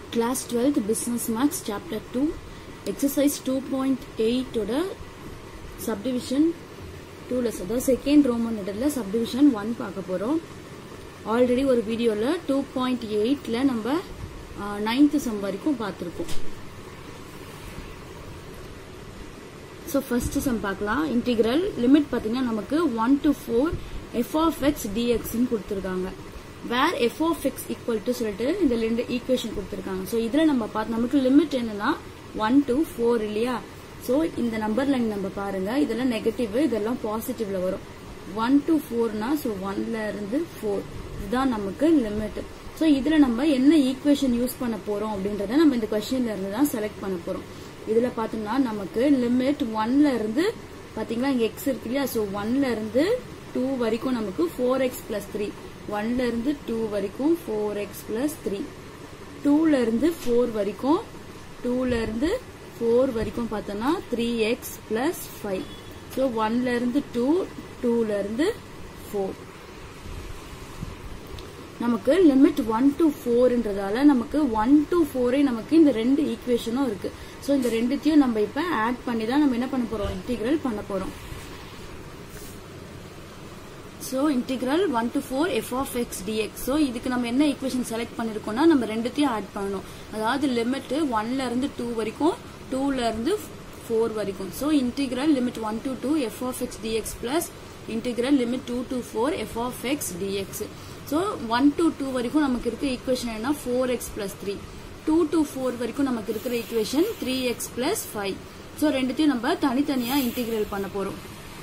class twelfth business maths chapter two exercise two point எயிட்டோட subdivision டூவில் அதாவது second Roman லெட்டரில் சப்டிவிஷன் ஒன் பார்க்க போகிறோம் ஆல்ரெடி ஒரு வீடியோவில் டூ பாயிண்ட் எயிட்டில் நம்ம நைன்த்து சம் வரைக்கும் பார்த்துருக்கோம் ஸோ ஃபர்ஸ்ட் சம் பார்க்கலாம் இன்டிகிரல் லிமிட் பார்த்தீங்கன்னா நமக்கு one to four f of x டிஎக்ஸ்ன்னு கொடுத்துருக்காங்க where f of x equal to சொல்லிட்டு இந்த ரெண்டு ஈக்குவேஷன் கொடுத்துருக்காங்க ஸோ இதில் நம்ம பார்த்து நமக்கு லிமிட் என்னன்னா ஒன் டு ஃபோர் இல்லையா ஸோ இந்த நம்பர் லைன் நம்ம பாருங்க இதெல்லாம் நெகட்டிவ் இதெல்லாம் பாசிட்டிவ்ல வரும் ஒன் டு ஃபோர்னா ஸோ ஒன்ல இருந்து ஃபோர் இதுதான் நமக்கு லிமிட் ஸோ இதில் நம்ம என்ன ஈக்குவேஷன் யூஸ் பண்ண போறோம் அப்படின்றத நம்ம இந்த கொஸ்டின்ல இருந்து தான் செலக்ட் பண்ண போறோம் இதுல பாத்தோம்னா நமக்கு லிமிட் ஒன்ல இருந்து பாத்தீங்களா இங்க எக்ஸ் இருக்கு இல்லையா ஸோ ஒன்ல இருந்து டூ வரைக்கும் நமக்கு ஃபோர் எக்ஸ் பிளஸ் த்ரீ ஒன்ல இருந்து டூ வரைக்கும் ஃபோர் எக்ஸ் பிளஸ் த்ரீ டூல இருந்து ஃபோர் வரைக்கும் டூல இருந்து ஃபோர் வரைக்கும் பார்த்தோம்னா three x plus five so ஒன்ல இருந்து டூ டூல இருந்து ஃபோர் நமக்கு லிமிட் ஒன் டு ஃபோர்ன்றதால நமக்கு ஒன் டு ஃபோரே நமக்கு இந்த ரெண்டு ஈக்குவேஷனும் இருக்கு ஸோ இந்த ரெண்டுத்தையும் நம்ம இப்ப ஆட் பண்ணி தான் நம்ம என்ன பண்ண போறோம் இன்டிகிரல் பண்ண போறோம் so integral one to four f of x dx so இதுக்கு நம்ம என்ன ஈக்குவேஷன் செலக்ட் பண்ணிருக்கோம்னா நம்ம ரெண்டுத்தையும் ஆட் பண்ணணும் அதாவது லிமிட் ஒன்ல இருந்து டூ வரைக்கும் டூல இருந்து ஃபோர் வரைக்கும் so integral limit one to two f of x dx plus integral limit two to four f of x dx so one to two வரைக்கும் நமக்கு இருக்க ஈக்குவேஷன் என்ன four x plus three two to four வரைக்கும் நமக்கு இருக்கிற equation three x plus five so ரெண்டுத்தையும் நம்ம தனித்தனியா இன்டிகிரல் பண்ண போறோம்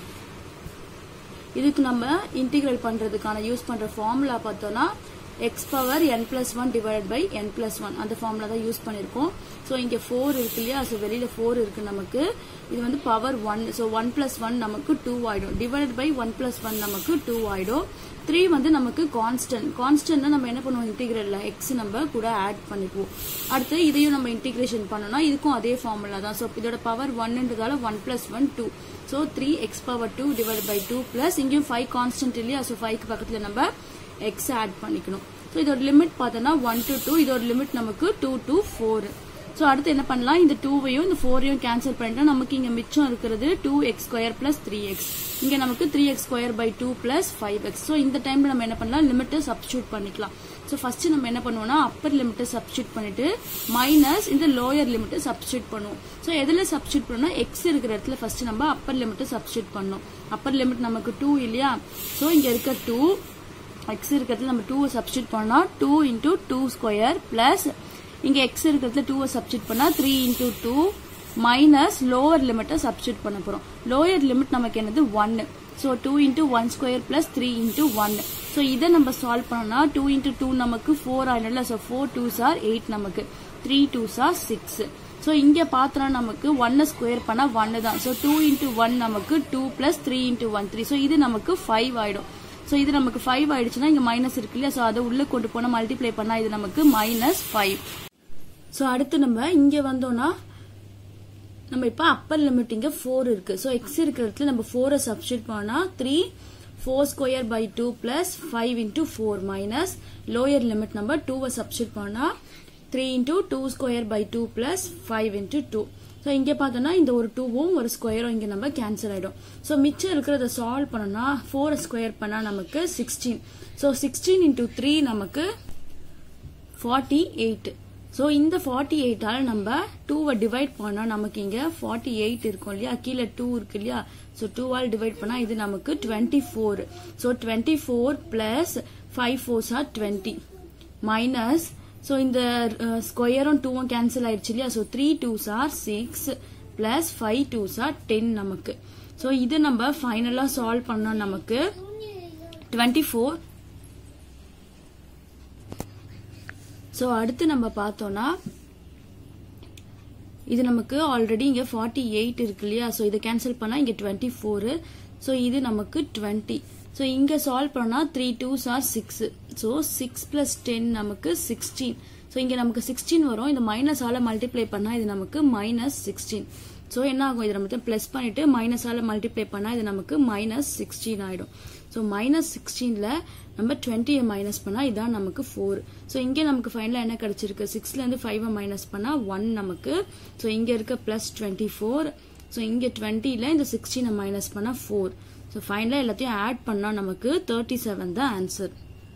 இதுக்கு நம்ம இன்டிகிரல் பண்றதுக்கான யூஸ் பண்ற ஃபார்முலா பார்த்தோம்னா x power n plus one divide by n plus one அந்த ஃபார்முலா தான் யூஸ் பண்ணிருக்கோம் ஸோ இங்க ஃபோர் இருக்கு இல்லையா ஸோ வெளியில ஃபோர் இருக்கு நமக்கு இது வந்து power one so one plus one நமக்கு டூ ஆயிடும் divide by one plus one நமக்கு டூ ஆயிடும் த்ரீ வந்து நமக்கு கான்ஸ்டன்ட் கான்ஸ்டன்ட் நம்ம என்ன பண்ணுவோம் இன்டிகிரல்ல எக்ஸ் நம்ம கூட ஆட் பண்ணிக்குவோம் அடுத்து இதையும் நம்ம இன்டிகிரேஷன் பண்ணோம்னா இதுக்கும் அதே ஃபார்முலா தான் ஸோ இதோட பவர் ஒன்ன்றதால one plus one two so three x power two divide by two plus இங்கேயும் ஃபைவ் கான்ஸ்டன்ட் இல்லையா ஸோ ஃபைவ்க்கு பக்கத்தில் நம்ம எக்ஸ் ஆட் பண்ணிக்கணும் ஸோ இதோட லிமிட் பார்த்தோன்னா ஒன் டு டூ இதோட லிமிட் நமக்கு டூ டு ஃபோர் ஸோ அடுத்து என்ன பண்ணலாம் இந்த டூவையும் இந்த ஃபோரையும் கேன்சல் பண்ணிட்டா நமக்கு இங்க மிச்சம் இருக்கிறது two x square plus three x இங்க நமக்கு three x square by two plus five x so இந்த டைம்ல நம்ம என்ன பண்ணலாம் லிமிட்டை சப்ஸ்டியூட் பண்ணிக்கலாம் ஸோ ஃபர்ஸ்ட் நம்ம என்ன பண்ணுவோம்னா அப்பர் லிமிட்டை சப்ஸ்டியூட் பண்ணிட்டு மைனஸ் இந்த லோயர் லிமிட்டை சப்ஸ்டியூட் பண்ணுவோம் ஸோ எதுல சப்ஸ்டியூட் பண்ணோம்னா எக்ஸ் இருக்கிற இடத்துல ஃபர்ஸ்ட் நம்ம அப்பர் லிமிட்டை சப்ஸ்டியூட் பண்ணோம் அப்பர் லிமிட் நமக்கு டூ இல்லையா ஸோ இங்க இருக்க டூ எக்ஸ் இருக்கிறதுல நம்ம டூவை சப்ஸ்டியூட் பண்ணா two into two square plus இங்க எக்ஸ் இருக்கிறதுல டூவை சப்ஸ்டியூட் பண்ணா three into two minus lower லிமிட்டை சப்ஸ்டியூட் பண்ண போறோம் லோயர் லிமிட் நமக்கு என்னது ஒன்னு so two into one square plus three into one so இதை நம்ம சால்வ் பண்ணோம்னா டூ இன்டூ டூ நமக்கு ஃபோர் ஆயிடும்ல ஸோ ஃபோர் டூ சார் எயிட் நமக்கு த்ரீ டூ சார் சிக்ஸ் ஸோ இங்க பாத்திரம் நமக்கு ஒன்னு ஸ்கொயர் பண்ணா ஒன்னு தான் ஸோ டூ இன்டூ ஒன் நமக்கு two plus three into one three so இது நமக்கு ஃபைவ் ஆயிடும் ஸோ இது நமக்கு ஃபைவ் ஆயிடுச்சுன்னா இங்க மைனஸ் இருக்கு இல்லையா ஸோ அதை உள்ள கொண்டு போனா மல்டிப்ளை பண்ணா இது நமக்கு மைனஸ் ஃபைவ் ஸோ அடுத்து நம்ம இங்க வந்தோம்னா நம்ம இப்ப அப்பர் லிமிட் இங்க ஃபோர் இருக்கு ஸோ எக்ஸ் இருக்கிற இடத்துல நம்ம ஃபோரை சப்ஸ்டியூட் பண்ணா three four square by two plus five into four minus lower limit நம்ம டூவை சப்ஸ்டியூட் பண்ணா three into two square by two plus five into two so இங்கே பார்த்தோம்னா இந்த ஒரு டூவும் ஒரு ஸ்கொயரும் இங்கே நம்ம கேன்சல் ஆகிடும் ஸோ மிச்சம் இருக்கிறத சால்வ் பண்ணோம்னா ஃபோர் ஸ்கொயர் பண்ணால் நமக்கு sixteen so sixteen into three நமக்கு ஃபார்ட்டி எயிட் ஸோ இந்த ஃபார்ட்டி எயிட்டால் நம்ம டூவை டிவைட் பண்ணால் நமக்கு இங்கே ஃபார்ட்டி எயிட் இருக்கும் இல்லையா கீழே டூ இருக்கு இல்லையா ஸோ டூவால் டிவைட் பண்ணால் இது நமக்கு twenty four so twenty four plus five fours are twenty minus so இந்த ஸ்கொயரும் டூவும் கேன்சல் ஆயிடுச்சு இல்லையா so three twos are six plus five twos are ten நமக்கு ஸோ இது நம்ம ஃபைனலாக சால்வ் பண்ணோம் நமக்கு டுவெண்ட்டி ஃபோர் ஸோ அடுத்து நம்ம பார்த்தோம்னா இது நமக்கு ஆல்ரெடி இங்கே ஃபார்ட்டி எயிட் இருக்கு இல்லையா ஸோ இதை கேன்சல் பண்ணால் இங்கே டுவெண்ட்டி ஃபோரு ஸோ இது நமக்கு டுவெண்ட்டி ஸோ இங்கே சால்வ் பண்ணால் three twos are six so six plus ten நமக்கு சிக்ஸ்டீன் ஸோ இங்கே நமக்கு சிக்ஸ்டீன் வரும் இந்த மைனஸால மல்டிப்ளை பண்ணால் இது நமக்கு மைனஸ் சிக்ஸ்டீன் ஸோ என்ன ஆகும் இது நம்ம பிளஸ் பண்ணிட்டு மைனஸால மல்டிப்ளை பண்ணால் இது நமக்கு மைனஸ் சிக்ஸ்டீன் ஆயிடும் ஸோ மைனஸ் சிக்ஸ்டீனில் நம்ம டுவெண்ட்டியை மைனஸ் பண்ணா இதான் நமக்கு ஃபோர் ஸோ இங்கே நமக்கு ஃபைனலாக என்ன கிடைச்சிருக்கு சிக்ஸ்ல இருந்து ஃபைவை மைனஸ் பண்ணா ஒன் நமக்கு ஸோ இங்க இருக்க பிளஸ் டுவெண்ட்டி ஃபோர் ஸோ இங்க டுவெண்ட்டில இந்த சிக்ஸ்டீனை மைனஸ் பண்ணா ஃபோர் ஸோ ஃபைனலாக எல்லாத்தையும் ஆட் பண்ணா நமக்கு தேர்ட்டி செவன் தான் ஆன்சர்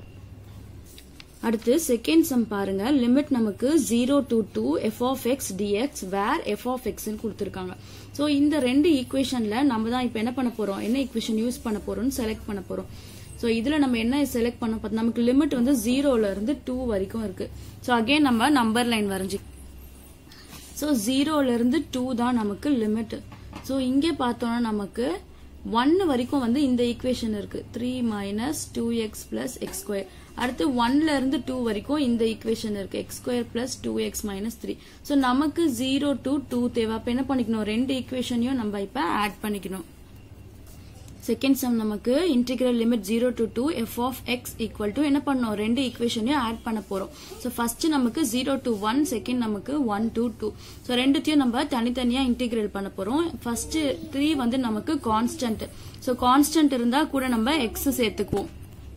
அடுத்து செகண்ட் சம் பாருங்க லிமிட் நமக்கு zero to two f of x dx where f of எக்ஸ்ன்னு கொடுத்துருக்காங்க ஸோ இந்த ரெண்டு ஈக்குவேஷன்ல நம்ம தான் இப்போ என்ன பண்ண போறோம் என்ன ஈக்குவேஷன் யூஸ் பண்ண போறோம்னு செலக்ட் பண்ண போறோம் ஸோ இதுல நம்ம என்ன செலக்ட் பண்ண பார்த்தா நமக்கு லிமிட் வந்து ஜீரோல இருந்து டூ வரைக்கும் இருக்கு ஸோ அகைன் நம்ம நம்பர் லைன் வரைஞ்சி ஸோ ஜீரோல இருந்து டூ தான் நமக்கு லிமிட் ஸோ இங்கே பார்த்தோம்னா நமக்கு ஒன் வரைக்கும் வந்து இந்த ஈக்குவேஷன் இருக்கு three minus two x plus x square அடுத்து ஒன்ல இருந்து டூ வரைக்கும் இந்த ஈக்குவேஷன் இருக்கு x square plus two x minus three so நமக்கு ஜீரோ டு டூ தேவை அப்ப என்ன பண்ணிக்கணும் ரெண்டு ஈக்குவேஷனையும் நம்ம இப்ப ஆட் பண்ணிக்கணும் செகண்ட் சம் நமக்கு integral limit zero to two f of x equal to என்ன பண்ணோம் ரெண்டு ஈக்குவேஷனையும் ஆட் பண்ண போறோம் ஸோ ஃபர்ஸ்ட் நமக்கு ஜீரோ டு ஒன் செகண்ட் நமக்கு ஒன் டு டூ ஸோ ரெண்டுத்தையும் நம்ம தனித்தனியா இன்டிகிரேட் பண்ண போறோம் ஃபர்ஸ்ட் த்ரீ வந்து நமக்கு கான்ஸ்டன்ட் ஸோ கான்ஸ்டன்ட் இருந்தா கூட நம்ம எக்ஸ் சேர்த்துக்குவோம்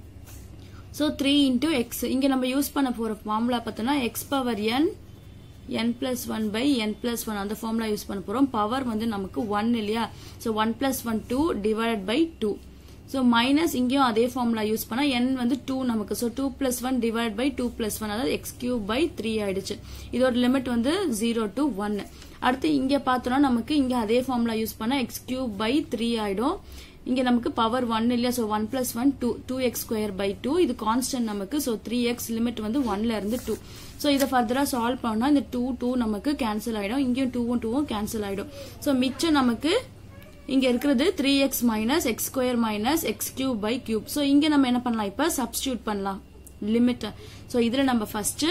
ஸோ த்ரீ இன்டூ எக்ஸ் இங்க நம்ம யூஸ் பண்ண போற ஃபார்முலா பார்த்தோம்னா x power n n plus one by n plus one அந்த ஃபார்முலா யூஸ் பண்ண போறோம் பவர் வந்து நமக்கு ஒன் இல்லையா so one plus one two divide by two so minus இங்கேயும் அதே ஃபார்முலா யூஸ் பண்ணா என் வந்து டூ நமக்கு so two plus one divide by two plus one அதாவது எக்ஸ் கியூப் பை த்ரீ ஆயிடுச்சு இதோட லிமிட் வந்து ஜீரோ டு ஒன் அடுத்து இங்க பார்த்தோம்னா நமக்கு இங்க அதே ஃபார்முலா யூஸ் பண்ணா எக்ஸ் கியூப் பை த்ரீ ஆயிடும் இங்க நமக்கு பவர் ஒன் இல்லையா so one plus one two two x square by two இது கான்ஸ்டன்ட் நமக்கு ஸோ த்ரீ எக்ஸ் லிமிட் வந்து ஒன்ல இருந்து டூ ஸோ இதை ஃபர்தரா சால்வ் பண்ணா இந்த டூ டூ நமக்கு கேன்சல் ஆயிடும் இங்கேயும் டூவும் டூவும் கேன்சல் ஆயிடும் ஸோ மிச்சம் நமக்கு இங்க இருக்கிறது three x minus x square minus x cube by cube so இங்க நம்ம என்ன பண்ணலாம் இப்ப சப்ஸ்டியூட் பண்ணலாம் லிமிட் ஸோ இதுல நம்ம ஃபர்ஸ்ட்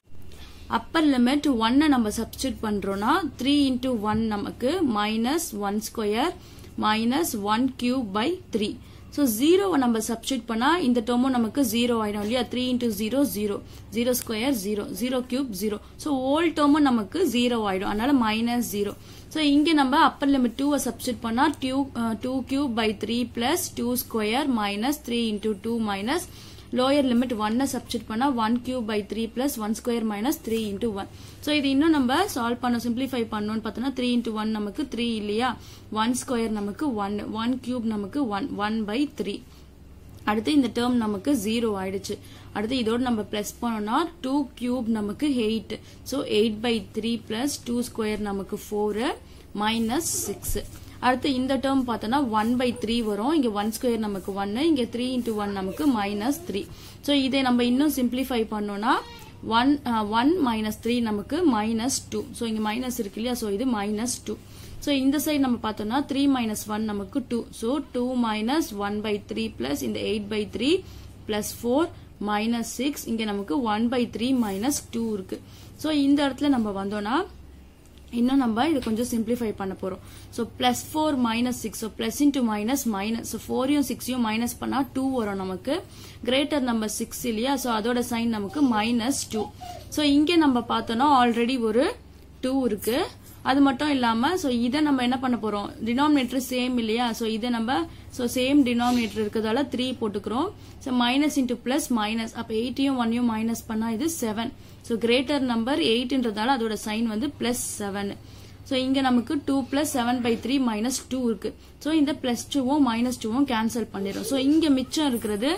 அப்பர் லிமிட் ஒன்னை நம்ம சப்ஸ்டியூட் பண்றோம்னா த்ரீ இன்டூ ஒன் நமக்கு minus one square minus one cube by three so ஜீரோவை நம்ம சப்ஸ்டியூட் பண்ணா இந்த டேர்மும் நமக்கு ஜீரோ ஆயிடும் இல்லையா three into zero zero zero square zero zero cube zero so all டேர்மும் நமக்கு ஜீரோ ஆயிடும் அதனால மைனஸ் ஜீரோ ஸோ இங்க நம்ம அப்பர் லிமிட் டூவை சப்ஸ்டியூட் பண்ணா two two cube by three plus two square minus three into two minus lower limit ஒன்னை substitute பண்ணா one cube by three plus one square minus three into one so இது இன்னும் நம்ம solve பண்ண simplify பண்ணோம்னு பார்த்தோம்னா three into one நமக்கு three இல்லையா ஒன் ஸ்கொயர் நமக்கு ஒன் ஒன் கியூப் நமக்கு ஒன் ஒன் பை த்ரீ அடுத்து இந்த டேர்ம் நமக்கு ஜீரோ ஆயிடுச்சு அடுத்து இதோட நம்ம பிளஸ் பண்ணோம்னா டூ கியூப் நமக்கு eight so eight by three plus two square நமக்கு ஃபோர் மைனஸ் சிக்ஸ் அடுத்து இந்த டேர்ம் பார்த்தோம்னா ஒன் பை த்ரீ வரும் இங்க ஒன் ஸ்கொயர் நமக்கு ஒன்னு இங்க த்ரீ இன்டூ ஒன் நமக்கு மைனஸ் த்ரீ ஸோ இதை நம்ம இன்னும் சிம்பிளிஃபை பண்ணோம்னா ஒன் ஒன் மைனஸ் த்ரீ நமக்கு மைனஸ் டூ ஸோ இங்க மைனஸ் இருக்கு இல்லையா ஸோ இது மைனஸ் டூ ஸோ இந்த சைடு நம்ம பார்த்தோம்னா த்ரீ மைனஸ் ஒன் நமக்கு two so two minus one by three plus இந்த eight by three plus four minus six இங்க நமக்கு one by three minus two இருக்கு ஸோ இந்த இடத்துல நம்ம வந்தோம்னா இன்னும் நம்ம இது கொஞ்சம் சிம்பிளிஃபை பண்ண போறோம் so plus four minus six so plus into minus minus so ஃபோரையும் சிக்ஸையும் மைனஸ் பண்ணா டூ வரும் நமக்கு கிரேட்டர் நம்பர் சிக்ஸ் இல்லையா ஸோ அதோட சைன் நமக்கு மைனஸ் டூ ஸோ இங்கே நம்ம பார்த்தோம்னா ஆல்ரெடி ஒரு டூ இருக்கு அது மட்டும் இல்லாம ஸோ இதை நம்ம என்ன பண்ண போறோம் டினாமினேட்டர் சேம் இல்லையா ஸோ இதை நம்ம ஸோ சேம் டினாமினேட்டர் இருக்கிறதால த்ரீ போட்டுக்கிறோம் so minus into plus minus அப்போ எயிட்டையும் ஒன்னையும் மைனஸ் பண்ணா இது செவன் ஸோ கிரேட்டர் நம்பர் எயிட்ன்றதால அதோட சைன் வந்து பிளஸ் செவன் ஸோ இங்க நமக்கு two plus seven by three minus two இருக்கு ஸோ இந்த பிளஸ் டூவும் மைனஸ் டூவும் கேன்சல் பண்ணிடும் ஸோ இங்க மிச்சம் இருக்கிறது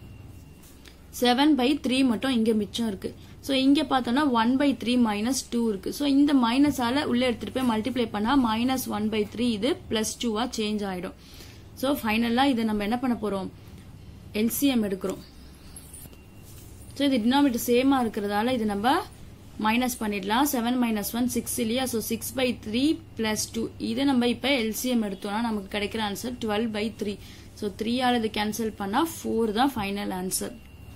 செவன் பை த்ரீ மட்டும் இங்க மிச்சம் இருக்கு ஸோ இங்க பார்த்தோம்னா one by three minus two இருக்கு ஸோ இந்த மைனஸால உள்ள எடுத்துட்டு போய் மல்டிப்ளை பண்ணா மைனஸ் ஒன் பை த்ரீ இது பிளஸ் டூவா சேஞ்ச் ஆயிடும் ஸோ ஃபைனலா இதை நம்ம என்ன பண்ண போறோம் எல்சிஎம் எடுக்கிறோம் ஸோ இது டினாமினேட்டர் சேமா இருக்கிறதால இது நம்ம மைனஸ் பண்ணிடலாம் செவன் மைனஸ் ஒன் சிக்ஸ் இல்லையா so six by three plus two இதை நம்ம இப்போ எல்சிஎம் எடுத்தோம்னா நமக்கு கிடைக்கிற answer twelve by three so த்ரீயால் இது கேன்சல் பண்ணா ஃபோர் தான் ஃபைனல் ஆன்சர்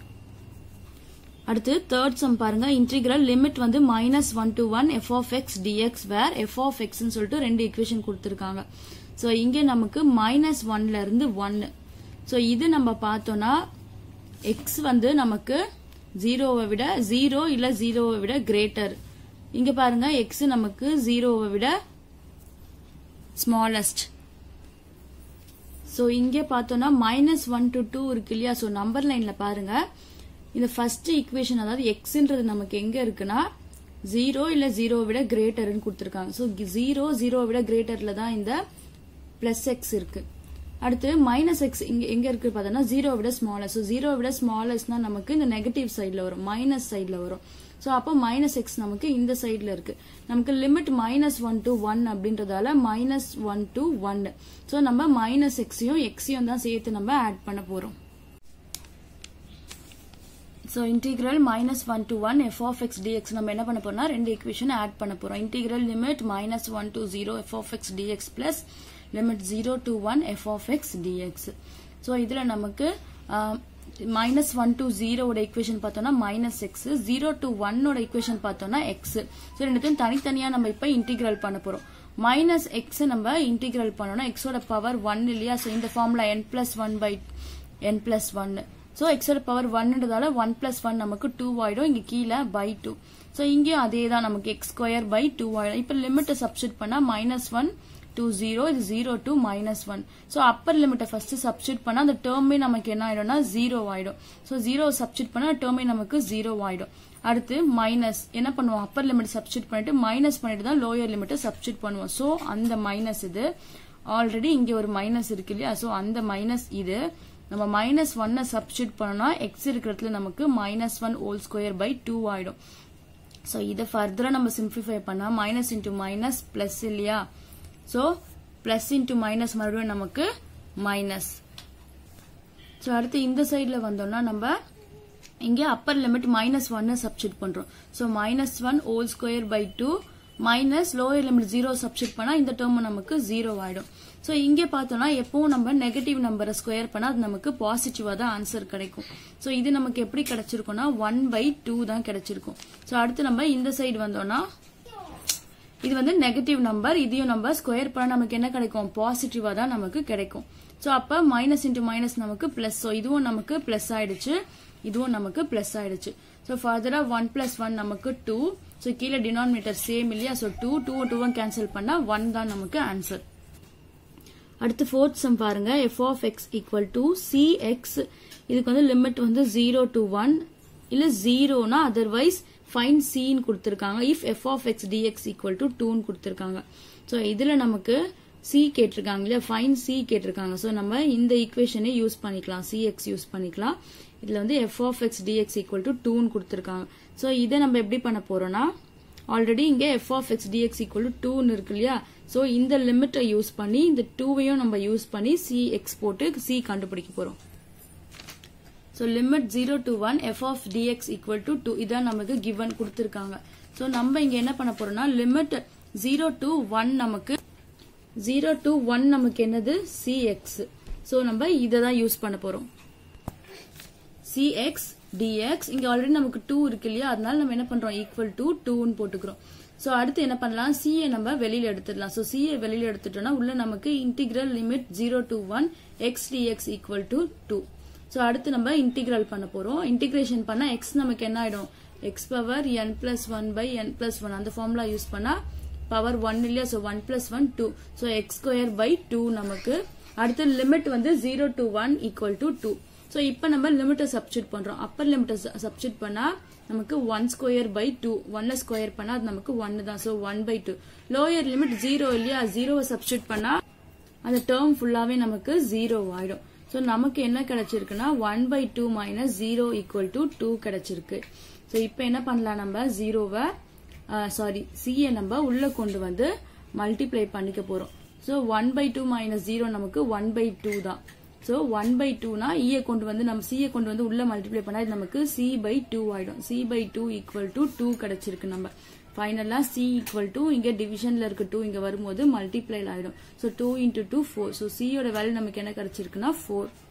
அடுத்து தேர்ட் சம் பாருங்க இன்டிகிரல் லிமிட் வந்து minus one to one f of x dx where f of எக்ஸ்ன்னு சொல்லிட்டு ரெண்டு ஈக்குவேஷன் கொடுத்துருக்காங்க ஸோ இங்கே நமக்கு மைனஸ் ஒன்ல இருந்து ஒன்னு ஸோ இது நம்ம பார்த்தோம்னா எக்ஸ் வந்து நமக்கு ஜீரோவை விட ஜீரோ இல்ல ஜீரோவை விட கிரேட்டர் இங்க பாருங்க எக்ஸ் நமக்கு ஜீரோவை விட ஸ்மாலஸ்ட் ஸோ இங்கே பார்த்தோம்னா மைனஸ் ஒன் டு டூ இருக்கு இல்லையா ஸோ நம்பர் லைன்ல பாருங்க இந்த ஃபர்ஸ்ட் ஈக்குவேஷன் அதாவது எக்ஸ்ன்றது நமக்கு எங்க இருக்குன்னா ஜீரோ இல்ல ஜீரோ விட கிரேட்டர்னு கொடுத்துருக்காங்க ஸோ ஜீரோ ஜீரோ விட கிரேட்டர்ல தான் இந்த பிளஸ் எக்ஸ் இருக்கு அடுத்து மைனஸ் எக்ஸ் இங்க எங்க இருக்கு பார்த்தோம்னா ஜீரோ விட ஸ்மாலர் ஸோ ஜீரோ விட ஸ்மாலர்ஸ்னா நமக்கு இந்த நெகட்டிவ் சைட்ல வரும் மைனஸ் சைட்ல வரும் ஸோ அப்போ மைனஸ் எக்ஸ் நமக்கு இந்த சைட்ல இருக்கு நமக்கு limit minus one to one அப்படின்றதால minus one to one so நம்ம மைனஸ் எக்ஸையும் எக்ஸையும் தான் சேர்த்து நம்ம ஆட் பண்ண போறோம் so integral minus one to one f of x dx நம்ம என்ன பண்ண போறோம்னா ரெண்டு ஈக்குவேஷன் ஆட் பண்ண போறோம் integral limit minus one to zero f of x dx plus limit zero to one f of x dx so இதுல நமக்கு minus one to ஜீரோட equation பார்த்தோம்னா மைனஸ் எக்ஸ் ஜீரோ டு ஒன்னோட ஈக்குவேஷன் பார்த்தோம்னா x so ரெண்டுத்தையும் தனித்தனியா நம்ம இப்போ integral பண்ண போறோம் மைனஸ் எக்ஸ் நம்ம இன்டிகிரல் பண்ணோம்னா எக்ஸோட பவர் ஒன் இல்லையா ஸோ இந்த ஃபார்ம்ல n plus one by n plus one so எக்ஸோட பவர் ஒன்ன்றதால ஒன் பிளஸ் ஒன் நமக்கு டூ ஆயிடும் இங்க கீழே பை டூ ஸோ இங்கேயும் அதே தான் நமக்கு எக்ஸ் ஸ்கொயர் பை டூ ஆயிடும் இப்போ லிமிட்டை சப்ஸ்டியூட் பண்ணா மைனஸ் ஒன் டூ ஜீரோ இது zero to minus one so upper லிமிட்டை ஃபர்ஸ்ட் சப்ஸ்டியூட் பண்ணா அந்த டேர்மே நமக்கு என்ன ஆயிடும்னா ஜீரோ ஆயிடும் ஸோ ஜீரோ சப்ஸ்டியூட் பண்ணா டேர்மே நமக்கு ஜீரோ ஆயிடும் அடுத்து மைனஸ் என்ன பண்ணுவோம் அப்பர் லிமிட் சப்ஸ்டியூட் பண்ணிட்டு மைனஸ் பண்ணிட்டு தான் லோயர் லிமிட்டை சப்ஸ்டியூட் பண்ணுவோம் ஸோ அந்த மைனஸ் இது ஆல்ரெடி இங்க ஒரு மைனஸ் இருக்கு இல்லையா ஸோ அந்த மைனஸ் இது நம்ம மைனஸ் ஒன்னை சப்ஸ்டியூட் பண்ணோம்னா எக்ஸ் இருக்கிறதுல நமக்கு minus one whole square by two ஆயிடும் ஸோ இதை ஃபர்தரா நம்ம சிம்பிளிஃபை பண்ணா மைனஸ் இன்டூ மைனஸ் பிளஸ் இல்லையா ஸோ பிளஸ் இன்டூ மைனஸ் மறுபடியும் நமக்கு மைனஸ் ஸோ அடுத்து இந்த சைடில் வந்தோம்னா நம்ம இங்கே அப்பர் லிமிட் மைனஸ் ஒன்னு சப்ஸ்டியூட் பண்றோம் so minus one whole square by two minus lower limit zero substitute பண்ணா இந்த டேர்ம் நமக்கு ஜீரோ ஆயிடும் ஸோ இங்கே பார்த்தோம்னா எப்பவும் நம்ம நெகட்டிவ் நம்பரை ஸ்கொயர் பண்ணா அது நமக்கு பாசிட்டிவா தான் ஆன்சர் கிடைக்கும் ஸோ இது நமக்கு எப்படி கிடைச்சிருக்கும்னா ஒன் பை டூ தான் கிடைச்சிருக்கும் ஸோ அடுத்து நம்ம இந்த சைடு வந்தோம்னா இது வந்து நெகட்டிவ் நம்பர் இதையும் நம்ம ஸ்கொயர் பண்ண நமக்கு என்ன கிடைக்கும் பாசிட்டிவா தான் நமக்கு கிடைக்கும் ஸோ அப்ப மைனஸ் இன்டூ மைனஸ் நமக்கு பிளஸ் ஸோ இதுவும் நமக்கு பிளஸ் ஆயிடுச்சு இதுவும் நமக்கு பிளஸ் ஆயிடுச்சு ஸோ ஃபர்தரா ஒன் பிளஸ் ஒன் நமக்கு டூ ஸோ கீழே டினாமினேட்டர் சேம் இல்லையா ஸோ டூ டூ டூவும் கேன்சல் பண்ணா ஒன் தான் நமக்கு ஆன்சர் அடுத்து ஃபோர்த் சம் பாருங்க f of x equal to c x இதுக்கு வந்து லிமிட் வந்து ஜீரோ டு ஒன் இல்ல ஜீரோனா அதர்வைஸ் ஃபைன் சின்னு கொடுத்துருக்காங்க if f of x dx equal to டூன்னு கொடுத்துருக்காங்க ஸோ இதுல நமக்கு சி கேட்டிருக்காங்க இல்லையா ஃபைன் சி கேட்டிருக்காங்க ஸோ நம்ம இந்த ஈக்குவேஷனே யூஸ் பண்ணிக்கலாம் சிஎக்ஸ் யூஸ் பண்ணிக்கலாம் இதுல வந்து f of x dx equal to டூன்னு கொடுத்துருக்காங்க ஸோ இதை நம்ம எப்படி பண்ண போறோம்னா ஆல்ரெடி இங்க f of x dx equal to டூன்னு இருக்கு இல்லையா ஸோ இந்த லிமிட்டை யூஸ் பண்ணி இந்த டூவையும் நம்ம யூஸ் பண்ணி சி எக்ஸ் போட்டு சி கண்டுபிடிக்க போறோம் so limit zero to one f of dx equal to two இதான் நமக்கு கிவன் கொடுத்துருக்காங்க ஸோ நம்ம இங்க என்ன பண்ண போறோம்னா லிமிட் ஜீரோ டு ஒன் நமக்கு ஜீரோ டு ஒன் நமக்கு என்னது சிஎக்ஸ் ஸோ நம்ம இதை தான் யூஸ் பண்ண போறோம் சிஎக்ஸ் டிஎக்ஸ் இங்க ஆல்ரெடி நமக்கு டூ இருக்கு இல்லையா அதனால நம்ம என்ன பண்றோம் ஈக்குவல் டு டூன்னு போட்டுக்கிறோம் ஸோ அடுத்து என்ன பண்ணலாம் சிஏ நம்ம வெளியில எடுத்துடலாம் ஸோ சிஏ வெளியில எடுத்துட்டோம்னா உள்ள நமக்கு integral limit zero to one x dx equal to two so அடுத்து நம்ம இன்டிகிரல் பண்ண போறோம் இன்டிகிரேஷன் பண்ணா எக்ஸ் நமக்கு என்ன ஆயிடும் x power n plus one by n plus one அந்த ஃபார்முலா யூஸ் பண்ணா பவர் ஒன் இல்லையா so one plus one two so x square by two நமக்கு அடுத்து லிமிட் வந்து zero to one equal to two so இப்போ நம்ம லிமிட்டை substitute பண்றோம் அப்பர் லிமிட்டை சப்ஸ்டியூட் பண்ணா நமக்கு ஒன் ஸ்கொயர் பை டூ ஒன்ன ஸ்கொயர் பண்ணா அது நமக்கு ஒன்னு தான் so one by two lower limit zero இல்லையா ஜீரோவை சப்ஸ்டியூட் பண்ணா அந்த டேர்ம் ஃபுல்லாவே நமக்கு ஜீரோ ஆயிடும் ஸோ நமக்கு என்ன கிடைச்சிருக்குன்னா one by two minus zero equal to two கிடைச்சிருக்கு ஸோ இப்போ என்ன பண்ணலாம் நம்ம ஜீரோவை சாரி சிஏ நம்ம உள்ள கொண்டு வந்து மல்டிப்ளை பண்ணிக்க போறோம் so one by two minus zero நமக்கு ஒன் பை டூ தான் ஸோ ஒன் பை டூனா இயை கொண்டு வந்து நம்ம சியை கொண்டு வந்து உள்ள மல்டிப்ளை பண்ணா இது நமக்கு சி பை டூ ஆயிடும் c by two equal to two கிடைச்சிருக்கு நம்ம ஃபைனலா சி ஈக்குவல் டு இங்க டிவிஷன்ல இருக்க டூ இங்க வரும்போது மல்டிப்ளை ஆயிடும் so two into two four so சியோட வேல்யூ நமக்கு என்ன கிடைச்சிருக்குன்னா ஃபோர்